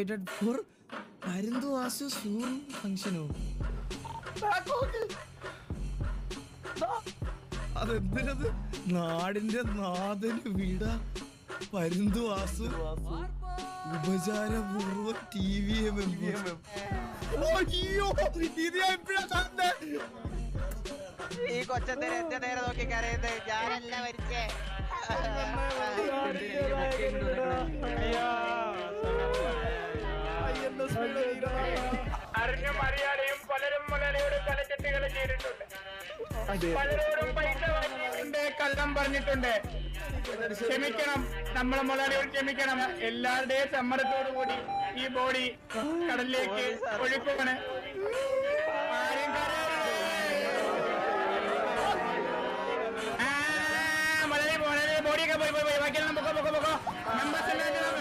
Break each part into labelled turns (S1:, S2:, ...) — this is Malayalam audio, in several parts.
S1: ഫോർ പരുന്തു വാസു സൂർ ഫംഗ്ഷനോ അതെന്തിനത് നാടിന്റെ നാഥന് വീട പരുന്തു വാസു ഉപചാരപൂർവ്വം ടി വി എം അയ്യോ ഇത് ഞാൻ എപ്പോഴാ കണ്ടേ
S2: ഈ കൊച്ചത്തേരെ എന്റെ നേരെ നോക്കി കരയുന്നത് ഞാനല്ല മരിച്ചേ
S3: അറിഞ്ഞും അറിയാതെയും പലരും മുതലയോട് കളിച്ചെട്ടുകൾ ചെയ്തിട്ടുണ്ട് പലരോടും പൈസ വാങ്ങിയിട്ടുണ്ട് കള്ളം പറഞ്ഞിട്ടുണ്ട് ക്ഷമിക്കണം നമ്മളെ മുതലയോട് ക്ഷമിക്കണം എല്ലാവരുടെയും സമ്മതത്തോടു കൂടി ഈ ബോഡി കടലിലേക്ക് ഒഴുക്കുകയാണ് ആരും കരയരുത്. ആ, മുതലേ മുതലേ ബോഡിയൊക്കെ പോയി പോയി പോയി ബാക്കിയെല്ലാം പൊക്കോ പൊക്കോ പൊക്കോ മെമ്പേഴ്സ്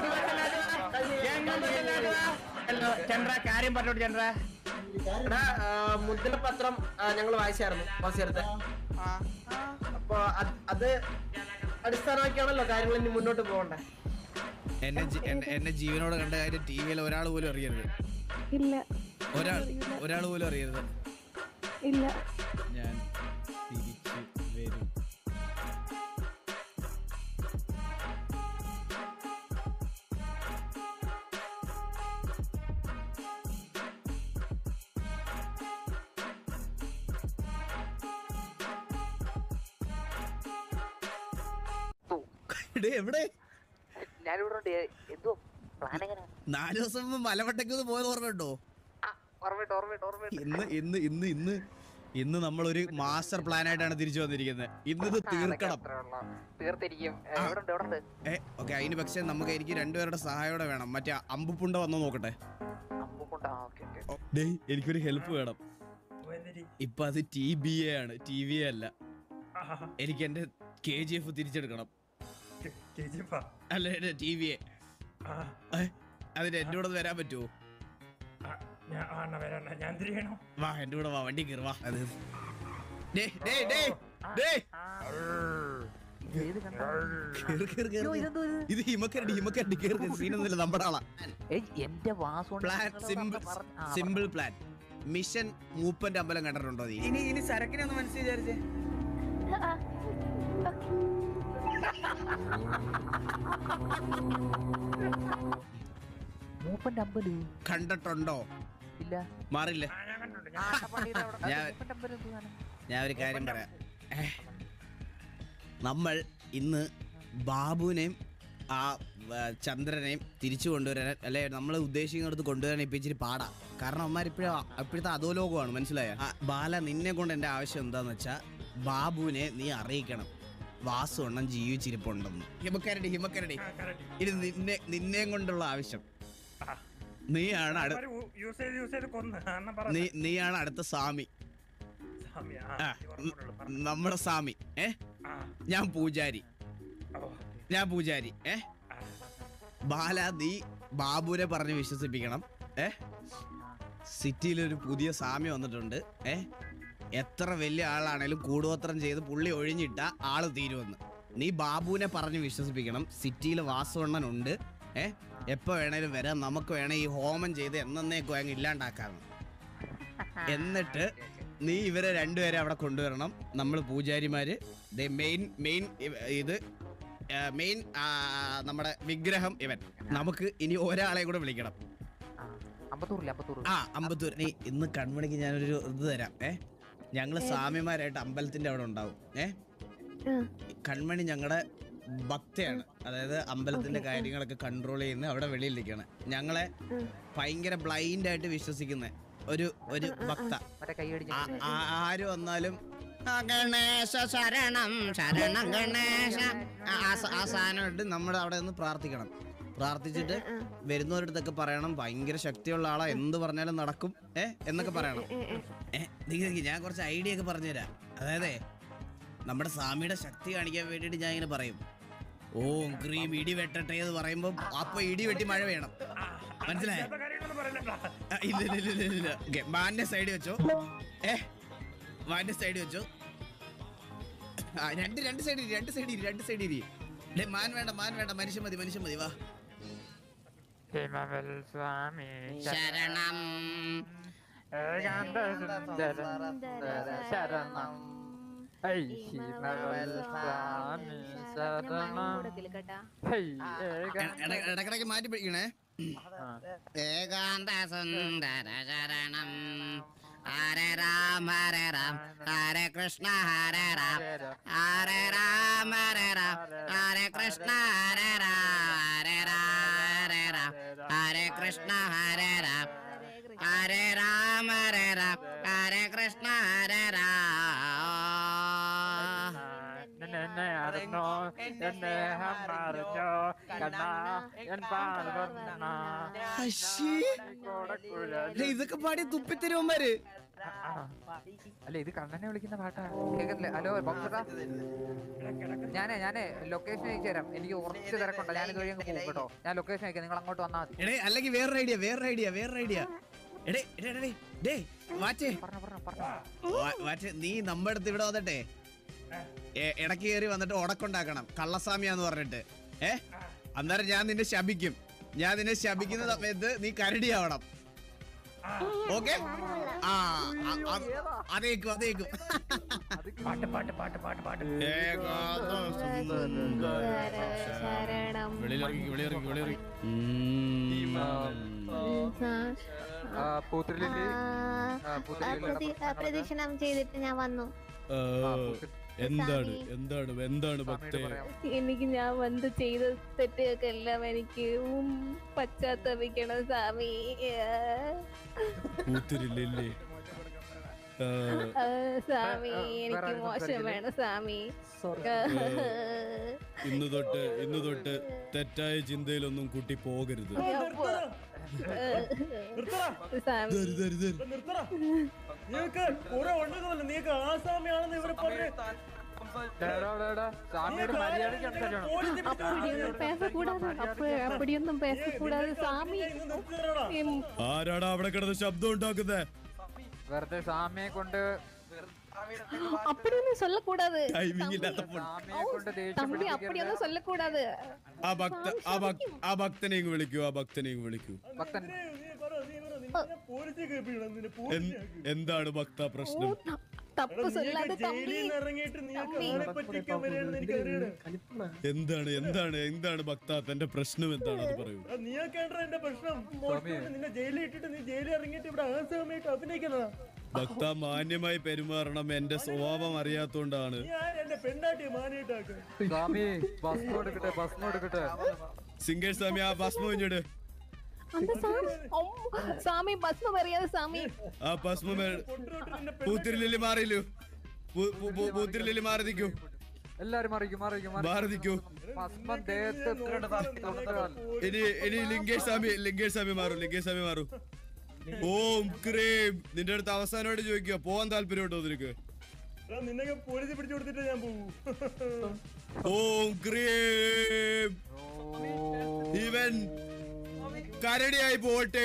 S3: ചന്ദ്ര കാര്യം പറഞ്ഞോട്ട് ചന്ദ്ര
S4: എടാ, ആ, മുദ്രപത്രം ഞങ്ങൾ വായിച്ചായിരുന്നു വാസിയടുത്ത് അപ്പൊ അത് അത് അടിസ്ഥാനമാക്കിയാണല്ലോ കാര്യങ്ങൾ ഇനി മുന്നോട്ട് പോകണ്ടേ
S1: എന്നെ ജി- എന്നെ- എന്നെ ജീവനോട് കണ്ട കാര്യം ടി വിയിൽ ഒരാൾ പോലും അറിയരുത്
S5: ഇല്ല
S1: ഒരാൾ ഒരാൾ പോലും അറിയരുത്
S5: ഇല്ല
S1: ഞാൻ തിരിച്ചു വരും എടേ, എവിടെ
S2: ഞാനിവിടെ ഉണ്ട് എന്തോ പ്ലാൻ എങ്ങനെ
S1: നാല് ദിവസം മുമ്പ് മലവട്ടയ്ക്ക് ഒന്ന് പോയത് ഓർമ്മയുണ്ടോ
S2: ഓർമ്മയിട്ട് ഓർമ്മയിട്ട് ഓർമ്മയിട്ട്
S1: ഇന്ന് ഇന്ന് ഇന്ന് ഇന്ന് ഇന്ന് നമ്മളൊരു മാസ്റ്റർ പ്ലാൻ ആയിട്ടാണ് തിരിച്ചു വന്നിരിക്കുന്നത് ഇന്ന് ഇത് തീർക്കണം
S2: തീർത്തിരിക്കും എവിടെ ഉണ്ട് എവിടെ ഉണ്ട്
S1: ഏ ഓക്കെ അതിന് പക്ഷെ നമുക്ക് എനിക്ക് രണ്ടുപേരുടെ സഹായോടെ വേണം മറ്റേ അമ്പുപ്പുണ്ട വന്നോ നോക്കട്ടെ
S2: അമ്പുകൊണ്ട് ആ ഓക്കെ ഓക്കെ
S1: ഓ, ഡേയ് എനിക്കൊരു ഹെൽപ്പ് വേണം ഇപ്പൊ അത് ടി ബി എ ആണ് ടി വി എ അല്ല എനിക്ക് എന്റെ കെ ജി എഫ് തിരിച്ചെടുക്കണം അല്ല ടി വി എ അതിന് എന്റെ കൂടെ ഒന്ന് വരാൻ പറ്റുമോ
S3: ഞാൻ തിരിയണോ
S1: വാ എന്റെ കൂടെ വാ വണ്ടി കയറി വാ അത് ഡേ ഡേ ഡേ ഡേ കേറ്, കേറ്, കേറ്. ഇത് ഹിമക്കരടി ഹിമക്കരടി കേറി സീനൊന്നുമില്ല നമ്മുടെ ആളാ
S2: എന്റെ Vasu
S1: plan simple simple plan mission മൂപ്പന്റെ അമ്പലം കണ്ടിട്ടുണ്ടോ നീ
S4: ഇനി ഇനി സരക്കിനെ ഒന്ന് മനസ്സിൽ വിചാരിച്ചേ
S5: ആ, ഓക്കേ.
S2: മൂപ്പന്റെ അമ്പല്
S1: കണ്ടിട്ടുണ്ടോ
S2: ഇല്ല
S1: മാറില്ല ഞാൻ- ഞാൻ ഒരു കാര്യം പറയാം ഏ, നമ്മൾ ഇന്ന് ബാബുവിനെയും ആ ആ, ചന്ദ്രനെയും തിരിച്ചു കൊണ്ടുവരാൻ അല്ലെ നമ്മൾ ഉദ്ദേശിക്കുന്നിടത്ത് കൊണ്ടുവരാൻ ഇപ്പൊ ഇച്ചിരി പാടാ കാരണം അമ്മമാർ ഇപ്പോഴും ഇപ്പോഴത്തെ അധോലോകമാണ് മനസ്സിലായ ബാല നിന്നെ കൊണ്ട് എൻ്റെ ആവശ്യം എന്താന്ന് വെച്ചാ ബാബുവിനെ നീ അറിയിക്കണം വാസു എണ്ണം ജീവിച്ചിരിപ്പുണ്ടെന്ന് ഹിമക്കരടി ഹിമക്കരടി ഇത് നിന്നെ നിന്നെയും കൊണ്ടുള്ള ആവശ്യം നീയാണ് അടു
S3: യൂസ് ചെയ്ത് യൂസ് ചെയ്ത് കൊന്ന് അണ്ണൻ പറ
S1: നീ നീയാണ് അടുത്ത സ്വാമി
S3: സ്വാമി, ആ,
S1: ആ,
S3: ഈ ഓർമ്മയുള്ളൂ, പറ.
S1: നമ്മുടെ സ്വാമി ഏ
S3: ആ,
S1: ഞാൻ പൂജാരി
S3: ഓ,
S1: ഞാൻ പൂജാരി ഏ
S3: ആ.
S1: ബാല നീ ബാബുവിനെ പറഞ്ഞ് വിശ്വസിപ്പിക്കണം ഏ സിറ്റിയിലൊരു പുതിയ സ്വാമി വന്നിട്ടുണ്ട് ഏ എത്ര വലിയ ആളാണേലും കൂടുപത്രം ചെയ്ത് പുള്ളി ഒഴിഞ്ഞിട്ട ആള് തീരുമെന്ന് നീ ബാബുവിനെ പറഞ്ഞ് വിശ്വസിപ്പിക്കണം സിറ്റിയിൽ വാസവണ്ണൻ ഉണ്ട് ഏ എപ്പോ വേണേലും വരാം നമുക്ക് വേണേ ഈ ഹോമം ചെയ്ത് എന്നേക്കും അങ്ങ് ഇല്ലാണ്ടാക്കാന്ന് എന്നിട്ട് നീ ഇവരെ രണ്ടുപേരെ അവിടെ കൊണ്ടുവരണം നമ്മൾ പൂജാരിമാര് മെയിൻ മെയിൻ ഇത് മെയിൻ നമ്മുടെ വിഗ്രഹം ഇവൻ നമുക്ക് ഇനി ഒരാളെ കൂടെ വിളിക്കണം
S2: അമ്പത്തൂറില്ല അമ്പത്തൂർ
S1: ആ അമ്പത്തൂർ നീ ഇന്ന് കൺമണിക്ക് ഞാനൊരു ഇത് തരാം ഏ ഞങ്ങള് സ്വാമിമാരായിട്ട് അമ്പലത്തിന്റെ അവിടെ ഉണ്ടാവും ഏ
S5: ആ,
S1: കൺമണി ഞങ്ങളുടെ ഭക്തയാണ് അതായത് അമ്പലത്തിന്റെ കാര്യങ്ങളൊക്കെ കൺട്രോൾ ചെയ്യുന്ന അവിടെ വെളിയിലിരിക്കുകയാണ് ഞങ്ങളെ ഭയങ്കര ബ്ലൈൻഡ് ആയിട്ട് വിശ്വസിക്കുന്ന ഒരു ഒരു ഭക്ത
S2: മറ്റേ കൈ അടിച്ച്
S1: ആ- ആ- ആര് വന്നാലും ആ ഗണേശ ശരണം ശരണം ഗണേശ ആ- ആ സ- ആ സാധനം ഇട്ട് നമ്മൾ അവിടെ നിന്ന് പ്രാർത്ഥിക്കണം പ്രാർത്ഥിച്ചിട്ട് വരുന്നവരടുത്തൊക്കെ പറയണം ഭയങ്കര ശക്തിയുള്ള ആളാ എന്ത് പറഞ്ഞാലും നടക്കും ഏ എന്നൊക്കെ പറയണം ഏ നീ നിക്ക്, ഞാൻ കുറച്ച് ഐഡിയ ഒക്കെ പറഞ്ഞുതരാം അതായത് നമ്മുടെ സ്വാമിയുടെ ശക്തി കാണിക്കാൻ വേണ്ടിയിട്ട് ഞാൻ ഇങ്ങനെ പറയും ഓം ക്രീം ഇടി വെട്ടട്ടെ എന്ന് പറയുമ്പോ അപ്പൊ ഇടി വെട്ടി മഴ വേണം മനസ്സിലായോ
S3: ഇല്ലാത്ത കാര്യങ്ങളൊന്നും പറയണ്ട
S1: ആ, ഇല്ല ഇല്ല ഇല്ല ഇല്ല ഇല്ല ഓക്കെ മാന്റെ സൈഡ് വെച്ചോ ഏ മാന്റെ സൈഡ് വെച്ചോ ആ രണ്ട് രണ്ട് സൈഡ് രണ്ട് സൈഡ് രണ്ട് സൈഡ് ഇരി ഡേ മാൻ വേണ്ട മാൻ വേണ്ട മനുഷ്യൻ മതി മനുഷ്യൻ മതി വാ
S6: ഹിമവൽ സ്വാമി
S1: ശരണം
S6: ഏകാന്ത സുന്ദര ശരണം ഹൈ ഹിമവൽ സ്വാമി ശരണം ഹൈ ഏകാന്ത
S1: ഇട- ഇടക്കിടക്ക് മാറ്റി പിടിക്കണേ ഏകാന്ത സുന്ദര ശരണം ഹരേ രാം ഹരേ രാം ഹരേ കൃഷ്ണ ഹരേ രാം ഹരേ രാം ഹരേ രാം ഹരേ കൃഷ്ണ ഹരേ രാം ഹരേ രാം ഹരേ രാം ഹരേ കൃഷ്ണ ഹരേ രാം ഹരേ രാം ഹരേ രാം ഹരേ കൃഷ്ണ ഹരേ രാം
S6: എന്നെ അറിഞ്ഞോ എന്നെ അറിഞ്ഞോ കണ്ണ എൻ പാർവന്ന
S1: അശ്ശീ.
S6: കോടക്കുഴൽ
S1: ദേ, ഇതൊക്കെ പാടി തുപ്പിത്തരുവന്മാര്
S7: അല്ല ഇത് കണ്ണനെ വിളിക്കുന്ന പാട്ടാ കേക്കത്തില്ല ഹലോ ബോക്സേട്ടാ ഞാനേ ഞാനേ ലൊക്കേഷൻ അയച്ചു തരാം എനിക്ക് കുറച്ച് തിരക്കുണ്ട് ഞാൻ ഇതുവഴി അങ്ങ് പോകും കേട്ടോ ഞാൻ ലൊക്കേഷൻ അയക്കാം നിങ്ങൾ അങ്ങോട്ട് വന്നാൽ മതി
S1: എടേ അല്ലെങ്കിൽ വേറൊരു ഐഡിയ വേറൊരു ഐഡിയ വേറൊരു ഐഡിയ എടേ എടേ എടേ ഡേ വാച്ചേ
S7: പറഞ്ഞോ പറഞ്ഞോ പറഞ്ഞോ
S1: വാ- വാച്ചേ നീ നമ്മുടെ അടുത്ത് ഇവിടെ വന്നിട്ടെ എ- ഇടയ്ക്ക് കയറി വന്നിട്ട് ഉടക്കുണ്ടാക്കണം കള്ളസ്വാമിയാന്ന് പറഞ്ഞിട്ട് ഏ അന്നേരം ഞാൻ നിന്നെ ശപിക്കും ഞാൻ നിന്നെ ശപിക്കുന്ന സമയത്ത് നീ കരടിയാവണം ഓക്കെ ആ അ- അ- അതേക്കും അതേക്കും
S3: പാട്ട് പാട്ട് പാട്ട് പാട്ട് പാട്ട്
S1: ഏകാന്ത
S5: ശരണം
S1: വെളിയിലിറങ്ങി വെളിയിറങ്ങി വെളിയിറങ്ങി
S7: ആ, പൂത്തിരിലില്ലേ ആ, പൂത്തിരിലില്ലേ?
S5: പ്രദക്ഷിണം ചെയ്തിട്ട് ഞാൻ വന്നു
S7: ആ, പൂത്തിരി-
S1: എന്താണ് എന്താണ് എന്താണ്
S7: സ്വാമിയോട്
S1: ഭക്തേ
S7: പറയാം.
S5: എനിക്ക് ഞാൻ വന്ന് ചെയ്ത തെറ്റുകൾക്ക് എല്ലാം എനിക്ക് ഉം പശ്ചാത്തപിക്കണം സ്വാമി
S1: കൂത്തിരില്ലേ
S5: ആ, സ്വാമി
S7: ആ,
S5: എനിക്ക്
S7: വേറെ ആരും
S5: മോശം
S7: സംസാരിക്കില്ലേ?
S5: വേണം സ്വാമി
S1: ഇന്ന് തൊട്ട് ഇന്ന് തൊട്ട് തെറ്റായ ചിന്തയിലൊന്നും കുട്ടി പോകരുത്
S5: സ്വാമി
S3: നീക്ക് കുറെ ഉണ്ടെന്നല്ല നീക്ക് ആസാമിയാണെന്ന് ഇവര് പറഞ്ഞു
S7: ഡേടാ, ഡേടാ, സ്വാമിയോട് മര്യാദയ്ക്ക് സംസാരിക്കണം
S5: அப்படிയൊന്നും பேசக்கூடாது அப்ப அப்படிയൊന്നും பேசக்கூடாது சாமி எம்,
S1: ആരാടാ അവിടെ കിടന്ന് ശബ്ദം ഉണ്ടാക്കുന്നത്
S7: വെറുതെ സ്വാമിയെ കൊണ്ട്
S5: அப்படிയൊന്നും சொல்லக்கூடாது
S1: ടൈമിംഗ് ഇല്ലാത്തപ്പോൾ
S7: സ്വാമിയെ കൊണ്ട് ദേഷ്യം
S5: தம்பி
S7: പിടിപ്പിക്കരുത്.
S5: அப்படிയൊന്നും சொல்லக்கூடாது
S1: ആ ഭക്ത ആ ഭക് ആ ഭക്തനെ ഇങ്ങ് വിളിക്കൂ ആ ഭക്തനെ ഇങ്ങ് വിളിക്കൂ
S7: ഭക്തൻ
S3: പോലീസ് കേൾപ്പിക്കണം നിന്നെ
S1: എൻ- എന്താണ് ഭക്ത
S5: ஓ,
S1: പ്രശ്നം
S5: ത- തപ്പ് சொல்லாத തമ്പി
S3: ജയിലിൽ നിന്ന് ഇറങ്ങിയിട്ട് നീക്ക് ആരെ പറ്റിക്കാൻ വരെയാണെന്ന് എനിക്ക് അറിയണം
S1: എന്താണ് എന്താണ് എന്താണ് ഭക്ത തന്റെ പ്രശ്നം എന്താണ് അത് പറയൂ
S3: നീയൊക്കെയാണ്ടാ എന്റെ പ്രശ്നം മോഷ്ടിച്ചിട്ട് നിന്നെ ജയിലിൽ ഇട്ടിട്ട് നീ ജയിലിൽ ഇറങ്ങിയിട്ട് ഇവിടെ ആസാമായിട്ട് അഭിനയിക്കുന്നതാ
S1: ഭക്ത മാന്യമായി പെരുമാറണം എന്റെ സ്വഭാവം അറിയാത്തോണ്ടാണ്
S3: നീ ആരാ എന്റെ പെണ്ണാട്ടിയെ മാനിയിട്ടാക്കാൻ
S7: സ്വാമി ഭസ്മം എടുക്കട്ടെ ഭസ്മം എടുക്കട്ടെ
S1: സിംഗേഴ്സ് സ്വാമി ആ ഭസ്മം ഇഞ്ഞിട്
S5: அந்த சாமி அம்மா, சாமி பஸ்ம வரையாது சாமி
S1: ആ ഭസ്മം
S3: കൊണ്ടുപോയിട്ട് നിന്നെ
S1: പൂത്തിരിലില്ലി മാറിയില്ലു പൂത്തിരിലില്ലി മാറി നിൽക്കൂ
S7: എല്ലാരും മറിക്കും മറിക്കും
S1: മാറി നിൽക്കൂ
S7: ഭസ്മം ദേഹത്ത് തൊട്ടാൽ
S1: ഇനി ഇനി ലിംഗേഷ് സ്വാമി ലിംഗേഷ് സ്വാമി മാറൂ ലിംഗേഷ് സ്വാമി മാറൂ ഓം ക്രീം നിന്റെ അടുത്ത് അവസാനമായിട്ട് ചോദിക്കുക പോവാൻ താല്പര്യമുണ്ടോ നിനക്ക്
S3: എടാ, നിന്നൊക്കെ പോലീസ് പിടിച്ചു കൊടുത്തിട്ട് ഞാൻ പോകൂ
S1: ഓം ക്രീം ഇവൻ കരടിയായി പോട്ടെ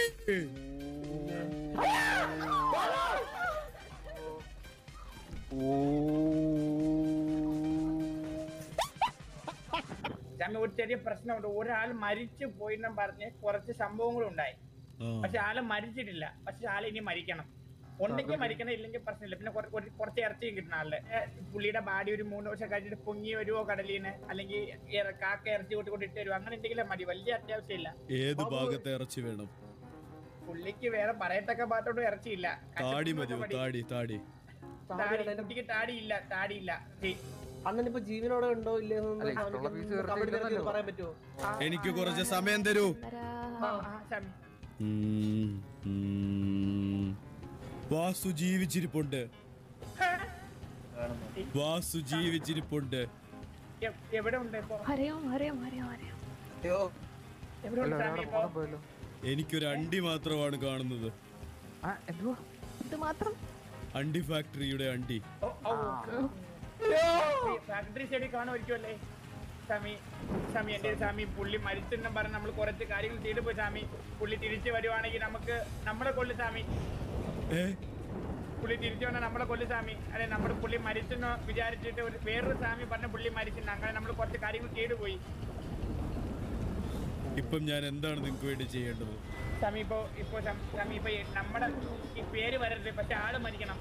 S3: ചമ്മ ഒരു ചെറിയ പ്രശ്നമുണ്ട് ഒരാൾ മരിച്ചു പോയിന്നും പറഞ്ഞ് കുറച്ച് സംഭവങ്ങളുണ്ടായി പക്ഷെ ആള് മരിച്ചിട്ടില്ല പക്ഷെ ആള് ഇനി മരിക്കണം ഉണ്ടെങ്കിൽ മരിക്കണം ഇല്ലെങ്കിൽ പ്രശ്നമില്ല പിന്നെ കുറ- കുറ- കുറച്ച് ഇറച്ചിയും കിട്ടുന്ന ആളുടെ ഏ, പുള്ളിയുടെ ബാഡി ഒരു മൂന്ന് വർഷം കഴിഞ്ഞിട്ട് പൊങ്ങി വരുവോ കടലീന്ന് അല്ലെങ്കിൽ ഇറ- കാക്ക ഇറച്ചി കൂട്ടി കൊണ്ട് ഇട്ട് വരുവോ അങ്ങനെ എന്തെങ്കിലും മതി വലിയ അത്യാവശ്യമില്ല
S1: ഏത് ഭാഗത്തെ ഇറച്ചി വേണം
S3: പുള്ളിക്ക് വേറെ പറയത്തക്ക ഭാഗത്തോട്ടും ഇറച്ചിയില്ല
S1: താടി മതിയോ താടി താടി
S3: താടി കുട്ടിക്ക് താടിയില്ല താടിയില്ല ശരി.
S4: അണ്ണനിപ്പോ ജീവനോടെ ഉണ്ടോ ഇല്ലയോ
S7: അല്ല, ഇഷ്ടമുള്ള piece വെറുതെ ഇടുന്നല്ലോ.
S4: പറയാൻ പറ്റുമോ
S1: എനിക്ക് കുറച്ച് സമയം തരൂ
S3: ആ, ആ, ശരി.
S1: ഉം, ഉം. വാസു ജീവിച്ചിരിപ്പുണ്ട് വാസു ജീവിച്ചിരിപ്പുണ്ട്
S3: എ- എവിടെ ഉണ്ട് ഇപ്പൊ
S5: അറിയാം അറിയാം അറിയാം അറിയാം
S3: എവിടെ ഉണ്ട് സ്വാമി ഇപ്പൊ
S7: മോഹം പോയല്ലോ
S1: എനിക്കൊരു അണ്ടി മാത്രമാണ് കാണുന്നത്
S7: ആ എന്തുവാ
S5: ഇത് മാത്രം
S1: അണ്ടി ഫാക്ടറിയുടെ അണ്ടി
S3: ഓ, ഓ. ഫാക്ടറി സൈഡിൽ കാണുമായിരിക്കുമല്ലേ സ്വാമി സ്വാമി എന്റെ സ്വാമി പുള്ളി മരിച്ചെന്നും പറഞ്ഞ് നമ്മൾ കുറച്ച് കാര്യങ്ങൾ ചെയ്തു പോയി സ്വാമി പുള്ളി തിരിച്ചു വരുവാണെങ്കിൽ നമുക്ക് നമ്മളെ കൊല്ലു സ്വാമി
S1: ഏ
S3: പുള്ളി തിരിച്ചു വന്നാൽ നമ്മളെ കൊല്ലു സ്വാമി അല്ലെ നമ്മുടെ പുള്ളി മരിച്ചെന്ന് വിചാരിച്ചിട്ട് ഒരു വേറൊരു സ്വാമി പറഞ്ഞ പുള്ളി മരിച്ചെന്ന് അങ്ങനെ നമ്മൾ കുറച്ച് കാര്യങ്ങൾ ചെയ്തു പോയി
S7: ഓ
S8: ഇപ്പം ഞാൻ എന്താണ് നിങ്ങൾക്ക് വേണ്ടി ചെയ്യേണ്ടത്
S3: സ്വാമി ഇപ്പൊ ഇപ്പൊ സം- സ്വാമി ഇപ്പൊ ഈ നമ്മുടെ ഈ പേര് വരരുത് പക്ഷെ ആള് മരിക്കണം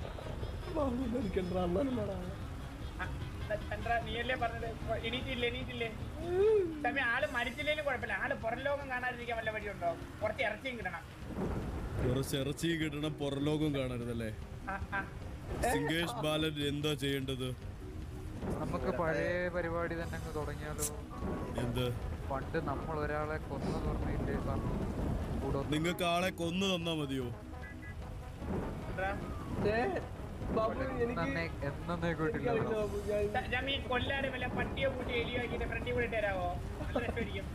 S3: ആ, ചന്ദ്ര നീയല്ലേ പറഞ്ഞത് ഇപ്പൊ എണീറ്റില്ലേ എണീറ്റില്ലേ സ്വാമി ആള് മരിച്ചില്ലേലും കുഴപ്പമില്ല ആള് പുറം ലോകം കാണാതിരിക്കാൻ വല്ല വഴിയുണ്ടോ കുറച്ച് ഇറച്ചിയും കിട്ടണം
S8: കുറച്ച് ഇറച്ചിയും കിട്ടണം പുറലോകം കാണരുതല്ലേ
S3: ആ, ആ.
S8: സിംഗേഷ് ബാലൻ എന്താ ചെയ്യേണ്ടത്
S7: നമുക്ക് പഴയ പരിപാടി തന്നെ അങ്ങ് തുടങ്ങിയാലോ
S8: എന്ത്
S7: പണ്ട് നമ്മൾ ഒരാളെ കൊന്നു പറഞ്ഞിട്ട് കൂടെ
S8: നിങ്ങൾക്ക് ആളെ കൊന്നു തന്നാ മതിയോ
S3: ചന്ദ്ര,
S4: ഏ, ബാബു എനിക്ക്
S7: എന്നേ എന്നേക്കിട്ടില്ല
S4: ബാബു, ഞാൻ-
S3: സ- സ്വാമി കൊല്ലാതെ വല്ല പട്ടിയോ പൂട്ടിയോ എലിയോ ആക്കിയിട്ട് ഫ്രണ്ടിൽ കൂടെ തരാവോ നല്ല രസമായിരിക്കും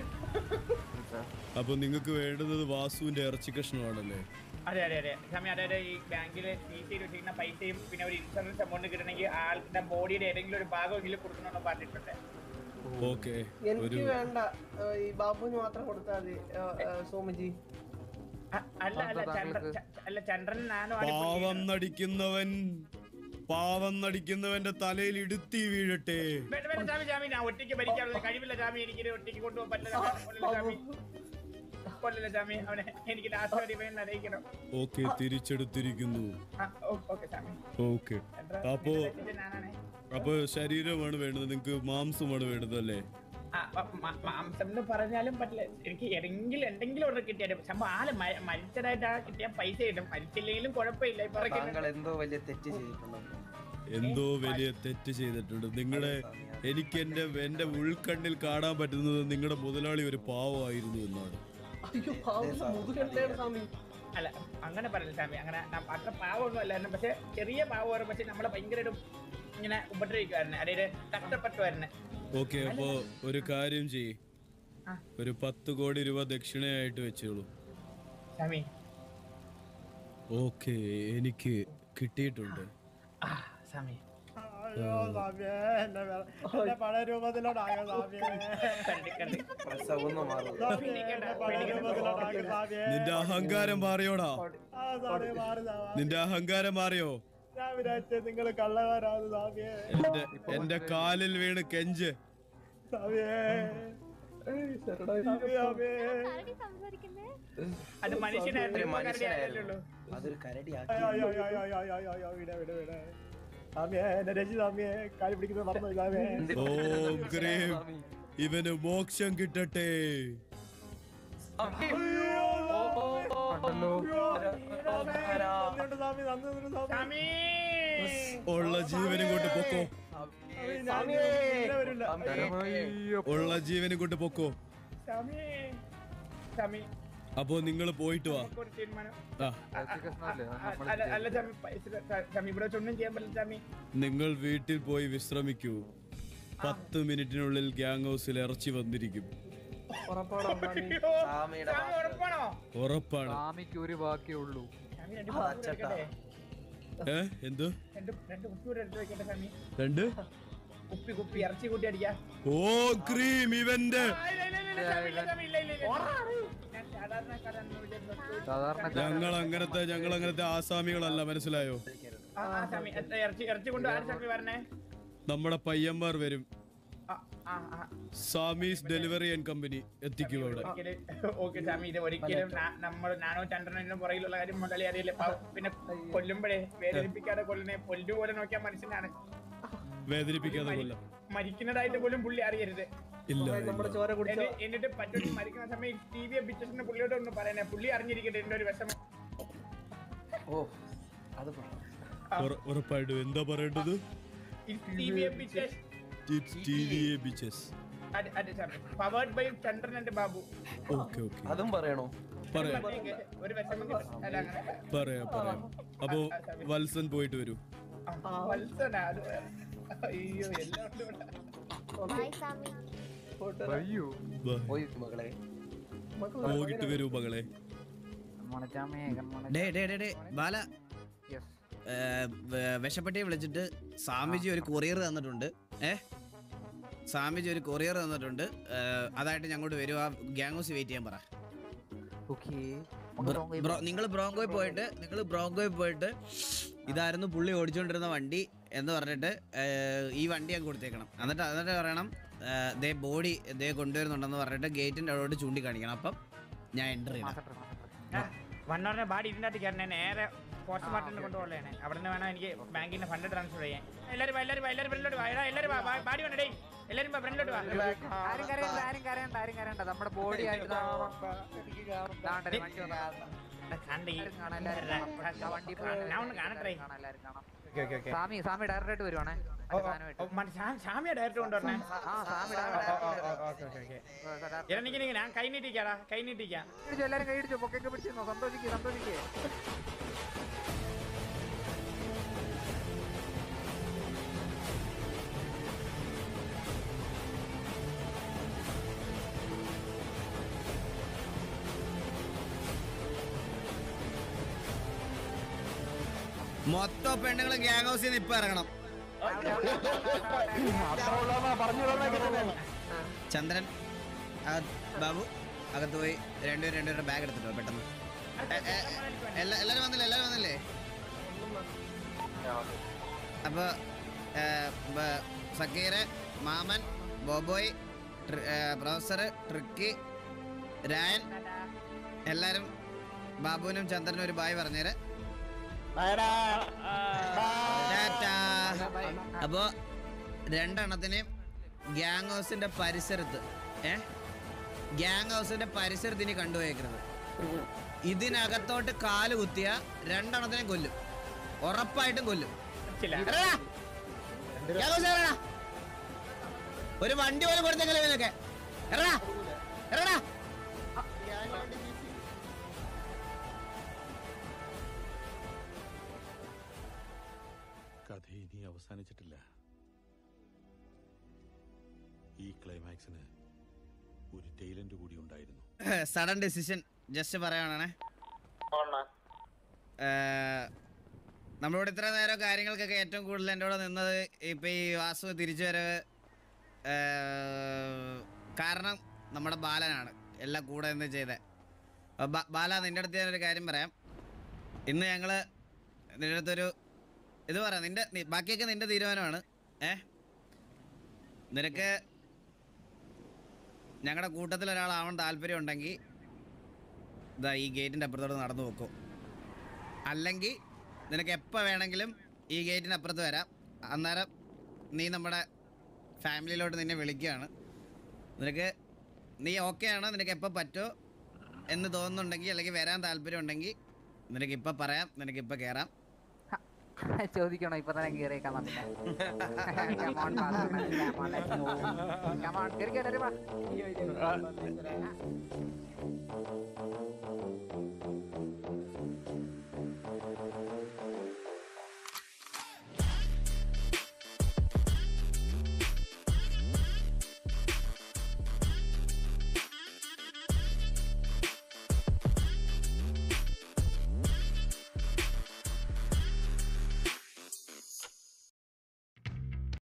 S8: അപ്പൊ നിങ്ങൾക്ക് വേണ്ടുന്നത് വാസുവിന്റെ ഇറച്ചി കഷ്ണമാണല്ലേ
S3: അതെ അതെ അതെ സമയം അതായത് ഈ ബാങ്കിൽ സീറ്റ് ചെയ്ത് വെച്ചിരിക്കുന്ന പൈസയും പിന്നെ ഒരു ഇൻഷുറൻസ് എമൗണ്ട് കിട്ടണമെങ്കിൽ ആളുടെ ബോഡിയുടെ ഏതെങ്കിലും ഒരു ഭാഗമെങ്കിലും കൊടുക്കണമെന്ന് പറഞ്ഞിട്ടുണ്ട്
S8: ഓക്കെ
S4: എനിക്ക്
S8: ഒരു
S4: വേണ്ട ഏ, ഈ ബാബുവിന് മാത്രം കൊടുത്താൽ മതി ഏ, ഏ, സോമജി
S3: അ- അല്ല അല്ല
S7: അതെന്താ
S3: ചന്ദ്രൻ
S7: താങ്കൾക്ക്?
S3: ച- അല്ല ചന്ദ്രൻ നാനോ ആണ് ഇപ്പോൾ
S8: പാവം
S3: ചെയ്യുന്നത്.
S8: നടിക്കുന്നവൻ പാവം നടിക്കുന്നവന്റെ തലയിൽ ഇടുത്തി വീഴട്ടെ
S3: വേണ്ട വേണ്ട സ്വാമി സ്വാമി ഞാൻ ഒറ്റയ്ക്ക് ഭരിക്കാനുള്ള കഴിവില്ല സ്വാമി എനിക്ക് ഒറ്റയ്ക്ക് കൊണ്ടുപോകാൻ പറ്റില്ല കൊല്ലല്ല സ്വാമി കൊല്ലല്ല സ്വാമി അവനെ എനിക്ക് ലാസ്റ്റ് വരെ ഇവനെ അറിയിക്കണം
S8: ഓക്കെ തിരിച്ചെടുത്തിരിക്കുന്നു
S3: ഓക്കെ സ്വാമി
S8: ഓക്കെ
S3: ചന്ദ്ര,
S8: അപ്പോ
S3: നിന്റെ തെറ്റിച്ച് ഞാനാണേ
S8: അപ്പൊ ശരീരമാണ് വേണ്ടത് നിങ്ങൾക്ക് മാംസമാണ് വേണ്ടത് അല്ലേ
S3: ആ, മ- മ- മാംസം എന്ന് പറഞ്ഞാലും പറ്റില്ല എനിക്ക് ഏതെങ്കിലും എന്തെങ്കിലും ഓർഡർ കിട്ടിയാലും സംഭവം ആള് മ- മരിച്ചതായിട്ട് ആ കിട്ടിയ പൈസ കിട്ടും മരിച്ചില്ലെങ്കിലും കുഴപ്പമില്ല ഇപ്പൊ
S9: താങ്കൾ എന്തോ വലിയ തെറ്റ് ചെയ്തിട്ടുണ്ടെന്ന്
S8: എന്തോ വലിയ തെറ്റ് ചെയ്തിട്ടുണ്ട് നിങ്ങളെ എനിക്ക് എന്റെ എന്റെ ഉൾക്കണ്ണിൽ കാണാൻ പറ്റുന്നത് നിങ്ങളുടെ മുതലാളി ഒരു പാവമായിരുന്നു എന്നാണ്
S4: അയ്യോ പാവം മുതുകെട്ടയാണ് സ്വാമി
S3: അല്ല അങ്ങനെ പറയില്ല സ്വാമി അങ്ങനെ ന- അത്ര പാവമൊന്നും അല്ലായിരുന്നു പക്ഷെ ചെറിയ പാവമായിരുന്നു പക്ഷെ നമ്മളെ ഭയങ്കര ഇങ്ങനെ ഉപദ്രവിക്കുമായിരുന്നു അതായത് കഷ്ടപ്പെട്ടുമായിരുന്നു
S8: ഓക്കെ അപ്പോ ഒരു കാര്യം ചെയ്യ്
S3: ആ.
S8: ഒരു പത്ത് കോടി രൂപ ദക്ഷിണയായിട്ട് വെച്ചോളൂ
S3: സ്വാമി
S8: ഓക്കെ എനിക്ക് കിട്ടിയിട്ടുണ്ട്
S3: ആ സ്വാമി കണ്ട് കണ്ട്
S9: പ്രസവം മാറും
S3: പേടിക്കണ്ട, പേടിക്കണ്ട.
S8: നിന്റെ അഹങ്കാരം മാറിയോടാ നിന്റെ അഹങ്കാരം മാറിയോ
S6: നിങ്ങൾ കള്ളവരാണ് സ്വാമിയെ
S8: എന്റെ എന്റെ കാലിൽ വീണ് കെഞ്ച്
S6: സ്വാമിയെ
S5: ആരടി സംസാരിക്കുന്നേ
S3: അത് മനുഷ്യനായിരുന്നു
S9: ഒരു
S3: ഇപ്പൊ കരടി
S9: മനുഷ്യനായിരുന്നു
S3: ആയതല്ലേ ഉള്ളൂ.
S9: അതൊരു കരടിയാക്കി
S6: അയ്യോ അയ്യോ അയ്യോ അയ്യോ അയ്യോ അയ്യോ അയ്യോ വിട വിട വിട സ്വാമിയെ എന്നെ രചി സ്വാമിയെ കാലി പിടിക്കുന്നത് മറന്നു സ്വാമിയെ
S8: ഓം ക്രീം ഇവന് മോക്ഷം കിട്ടട്ടെ
S7: കണ്ടല്ലോ
S6: നന്ദിയുണ്ട് സ്വാമി നന്ദി നന്ദിയുണ്ട് സ്വാമി
S3: സ്വാമി
S8: ഉള്ള ജീവനും കൊണ്ട് പൊക്കോ
S6: ഞാൻ ഇങ്ങനെ വരില്ല
S7: അയ്യോ,
S8: ഉള്ള ജീവനും കൊണ്ട് പൊക്കോ
S3: സ്വാമി സ്വാമി
S8: അപ്പോ നിങ്ങൾ പോയിട്ട് വാ
S3: നമുക്കൊരു തീരുമാനം
S8: ആ
S7: ഇറച്ചി കഷ്ണമല്ലേ അത്
S3: അ-
S7: നമ്മള്
S3: അല്ല അല്ല സ്വാമി പൈസ സ്വാമി ഇവിടെ വെച്ച് ഒന്നും ചെയ്യാൻ പറ്റില്ല സ്വാമി
S8: നിങ്ങൾ വീട്ടിൽ പോയി വിശ്രമിക്കൂ പത്ത് മിനിറ്റിനുള്ളിൽ ഗ്യാങ് ഹൗസിൽ ഇറച്ചി വന്നിരിക്കും
S4: ഉറപ്പാണോ സ്വാമി
S3: അയ്യോ,
S9: സ്വാമിയുടെ
S3: സ്വാമി
S9: വാക്ക്.
S3: ഉറപ്പാണോ
S8: ഉറപ്പാണ്
S7: സ്വാമിക്ക് ഒരു ബാക്കിയേ ഉള്ളൂ
S3: സ്വാമി രണ്ട് കുപ്പി
S9: അച്ചട്ടാ.
S3: എടുക്കട്ടെ
S8: ഏ എന്ത്
S3: രണ്ട് രണ്ട് കുപ്പി കൂടെ എടുത്ത് വെക്കട്ടെ സ്വാമി
S8: രണ്ട്
S3: കുപ്പി കുപ്പി ഇറച്ചി കൂട്ടി അടിക്കാം
S8: ഓ ക്രീം ഇവന്റ്
S3: ആ, ഇല്ല, ഇല്ല, ഇല്ല, ഇല്ല, സ്വാമി, ഇല്ല, സ്വാമി, ഇല്ല, ഇല്ല, ഇല്ല. ഞാൻ സാധാരണക്കാരനാണെന്ന് വിചാരിച്ചു.
S7: സാധാരണ
S8: ഞങ്ങൾ അങ്ങനത്തെ ഞങ്ങൾ അങ്ങനത്തെ ആസാമികളല്ല മനസ്സിലായോ
S3: ആ, ആ, സ്വാമി, എത്ര ഇറച്ചി ഇറച്ചി കൊണ്ട് ആര് സ്വാമി വരണേ
S8: നമ്മുടെ പയ്യന്മാർ വരും
S3: ആ, ആ, ആ.
S8: സാമീസ് ഡെലിവറി ആൻഡ് കമ്പനി എത്തിക്കും അവിടെ
S3: ഒരിക്കലും ഓക്കെ സ്വാമി ഇത് ഒരിക്കലും നാ- നമ്മൾ നാനോ ചന്ദ്രനും പുറകിലുള്ള കാര്യം മുതലേ അറിയില്ല പാവം. പിന്നെ കൊല്ലുമ്പോഴേ വേദനിപ്പിക്കാതെ കൊല്ലണേ പൊല്ലു പോലെ നോക്കിയ മനുഷ്യനാണ്
S8: വേദനിപ്പിക്കാതെ കൊല്ലം
S3: മരിക്കുന്നതായിട്ട് പോലും പുള്ളി അറിയരുത്
S8: ഇല്ല
S4: നമ്മുടെ
S8: ഇല്ല.
S4: ചോര കുടിച്ച
S3: എന്നി- എന്നിട്ട് പറ്റും മരിക്കുന്ന സമയം ടി വി ബിച്ചസിന്റെ പുള്ളിയോട് ഒന്ന് പറയണേ പുള്ളി അറിഞ്ഞിരിക്കട്ടെ എന്റെ ഒരു വിഷമം
S9: ഓ അത് പറഞ്ഞു
S8: ഉറ- ഉറപ്പായിട്ടും എന്താ പറയേണ്ടത്
S3: ടി വി ബിച്ചസ്
S8: ബിച്ചസ്
S3: അതെ അതെ Swami powered by Chandran and Babu
S8: okay okay
S9: അതും പറയണോ
S8: പറയാം
S3: ഒരു വിഷമം കിട്ടും. അല്ല അങ്ങനെ
S8: പറയാം പറയാം അപ്പോ വത്സൻ പോയിട്ട് വരൂ
S3: ആ, വത്സനാ അത് വേറെ. അയ്യോ എല്ലാം ഉണ്ട് ഇവിടെ.
S5: ഹായ് സ്വാമി
S7: അയ്യോ
S8: വാ.
S9: പോയി മകളെ
S8: പോയിട്ട് വരൂ മകളെ
S7: കൺമണച്ചാമേ കൺമണ
S1: ഡേ ഡേ ഡേ ഡേ ബാല
S7: യെസ്
S1: ഏ, വെ- വിശപ്പട്ടിയെ വിളിച്ചിട്ട് സ്വാമിജി ഒരു കൊറിയർ തന്നിട്ടുണ്ട് ഏ സ്വാമിജി ഒരു കൊറിയർ തന്നിട്ടുണ്ട് ഏ, അതായിട്ട് ഞങ്ങോട്ട് വരും ആ ഗ്യാങ് ഹൗസ് വെയിറ്റ് ചെയ്യാൻ പറ
S7: ഓക്കേ
S1: ബ്രോ നിങ്ങൾ ബ്രോങ്കോയിൽ പോയിട്ട് നിങ്ങൾ ബ്രോങ്കോയിൽ പോയിട്ട് ഇതായിരുന്നു പുള്ളി ഓടിച്ചുകൊണ്ടിരുന്ന വണ്ടി എന്ന് പറഞ്ഞിട്ട് ഏ, ഈ വണ്ടി അങ്ങ് കൊടുത്തേക്കണം എന്നിട്ട് എന്നിട്ട് പറയണം ദേ ബോഡി ദേ കൊണ്ടുവരുന്നുണ്ടെന്ന് പറഞ്ഞിട്ട് ഗേറ്റിന്റെ അവിടോട്ട് ചൂണ്ടിക്കാണിക്കണം അപ്പം ഞാൻ എൻ്റർ ചെയ്യണം
S7: മാസം മാസം
S3: വണ്ണോറിന്റെ ബാഡി ഇതിൻ്റെ അകത്ത് കയറണേ നേരെ പോസ്റ്റ്മോർട്ടത്തിന് കൊണ്ടുപോകലാണ് അവിടെ നിന്ന് വേണം എനിക്ക് ബാങ്കിന്റെ ഫണ്ട് ട്രാൻസ്ഫർ ചെയ്യാൻ എല്ലാവരും വാ, എല്ലാവരും വാ, എല്ലാവരും ഫ്രണ്ടിലോട്ട് വാ എടാ, എല്ലാവരും വാ, വാ, ബാഡി വേണ്ടേ എല്ലാവരും വാ, ഫ്രണ്ടിലോട്ട് വാ
S7: ആരും കരയണ്ട ആരും കരയണ്ട ആരും കരയണ്ട നമ്മുടെ ബോഡി ആയിട്ട് ദാ- ദാണ്ടൊരു വണ്ടി വന്നു.
S3: എടാ, കണ്ട് ഈ-
S7: എല്ലാവരും കാണാം, എല്ലാവരും
S3: എടാ,
S7: കാണാം.
S3: എടാ,
S7: വണ്ടി
S3: ഞാൻ ഒന്ന് കാണട്ടെ
S7: കാണാം, എല്ലാവരും കാണാം.
S3: Okay, okay, okay.
S7: Sami Sami direct ആയിട്ട് വരുവാണേ
S3: ഓ, ഓ, ഓ, മറ്റേ സാ- സാമിയെ ഡയറക്റ്റ് കൊണ്ടുവരണേ
S7: ആ സാമി
S3: ഓ, ഓ,
S7: ഡയറക്റ്റ്
S3: ഓ, ഓ, ഓക്കേ, ഓക്കേ, ഓക്കേ. എടാ, നിക്ക്, നിക്ക്, ഞാൻ കൈ നീട്ടിക്കാടാ കൈ നീട്ടിക്കാം
S7: പിടിച്ചു എല്ലാരും കൈ പിടിച്ചു പൊക്കൊക്കെ പിടിച്ചിരുന്നു സന്തോഷിക്ക് സന്തോഷിക്ക്
S1: മൊത്തം പെണ്ണുങ്ങൾ ഗ്യാങ് ഹൗസിൽ നിന്ന് ഇപ്പൊ ഇറങ്ങണം ചന്ദ്രൻ ആ, ബാബു അകത്ത് പോയി രണ്ടുപേരും രണ്ടുപേരുടെ ബാഗ് എടുത്തിട്ടോ പെട്ടെന്ന് എ, എ, എല്ലാ- എല്ലാരും വന്നില്ലേ എല്ലാരും വന്നില്ലേ അപ്പൊ ഏ, ബ- സക്കീറ് മാമൻ ബോബോയ് ട്രി- ഏ, പ്രൊഫസർ ട്രിക്കി രായൻ എല്ലാരും ബാബുവിനും ചന്ദ്രനും ഒരു ബായ് പറഞ്ഞേര് ടാറ്റാ. അപ്പോ രണ്ടെണ്ണത്തിനെയും ഗ്യാങ് ഹൗസിന്റെ പരിസരത്ത് ഏ ഗ്യാങ് ഹൗസിന്റെ പരിസരത്ത് ഇനി കണ്ടുപോയേക്കരുത് ഇതിനകത്തോട്ട് കാല് കുത്തിയ രണ്ടെണ്ണത്തിനെയും കൊല്ലും ഉറപ്പായിട്ടും കൊല്ലും
S3: ഇല്ല.
S1: എറടാ. ഗ്യാങ് ഹൗസിൽ എറടാ. ഒരു വണ്ടി പോലും കൊടുത്തെങ്കിലും ഇവനൊക്കെ എറടാ എറടാ
S10: കഥ ഇനി അവസാനിച്ചിട്ടില്ല ഈ ക്ലൈമാക്സിന് ഒരു ടൈലന്റ് കൂടി ഉണ്ടായിരുന്നു
S1: സഡൻ ഡിസിഷൻ ജസ്റ്റ് പറയുകയാണേ നമ്മളിവിടെ ഇത്ര നേരം കാര്യങ്ങൾക്കൊക്കെ ഏറ്റവും കൂടുതൽ എൻ്റെ കൂടെ നിന്നത് ഇപ്പം ഈ വാസു തിരിച്ചു വരവ് ഏർ, കാരണം നമ്മുടെ ബാലനാണ് എല്ലാം കൂടെ നിന്ന് ചെയ്തത് അപ്പൊ ബാ- ബാല നിൻ്റെ അടുത്ത് ഞാനൊരു കാര്യം പറയാം ഇന്ന് ഞങ്ങൾ നിൻ്റെ അടുത്തൊരു ഇത് പറയാം നിൻ്റെ നി- ബാക്കിയൊക്കെ നിൻ്റെ തീരുമാനമാണ് ഏ നിനക്ക് ഞങ്ങളുടെ കൂട്ടത്തിൽ ഒരാളാവാൻ താല്പര്യം ഉണ്ടെങ്കിൽ ഇതാ ഈ ഗേറ്റിൻ്റെ അപ്പുറത്തോട്ട് നടന്നു നോക്കും അല്ലെങ്കിൽ നിനക്ക് എപ്പോൾ വേണമെങ്കിലും ഈ ഗേറ്റിന് അപ്പുറത്ത് വരാം അന്നേരം നീ നമ്മുടെ ഫാമിലിയിലോട്ട് നിന്നെ വിളിക്കുകയാണ് നിനക്ക് നീ ഓക്കെ ആണോ നിനക്ക് എപ്പോൾ പറ്റുമോ എന്ന് തോന്നുന്നുണ്ടെങ്കിൽ അല്ലെങ്കിൽ വരാൻ താല്പര്യം ഉണ്ടെങ്കിൽ നിനക്ക് ഇപ്പം പറയാം നിനക്ക് ഇപ്പം കയറാം
S7: ചോദിക്കണോ ഇപ്പൊ തന്നെ കയറിയേക്കാൻ വന്നില്ല Come on, father. Come on, let's go. Come on, കേറിക്കോ, എല്ലാരും വാ.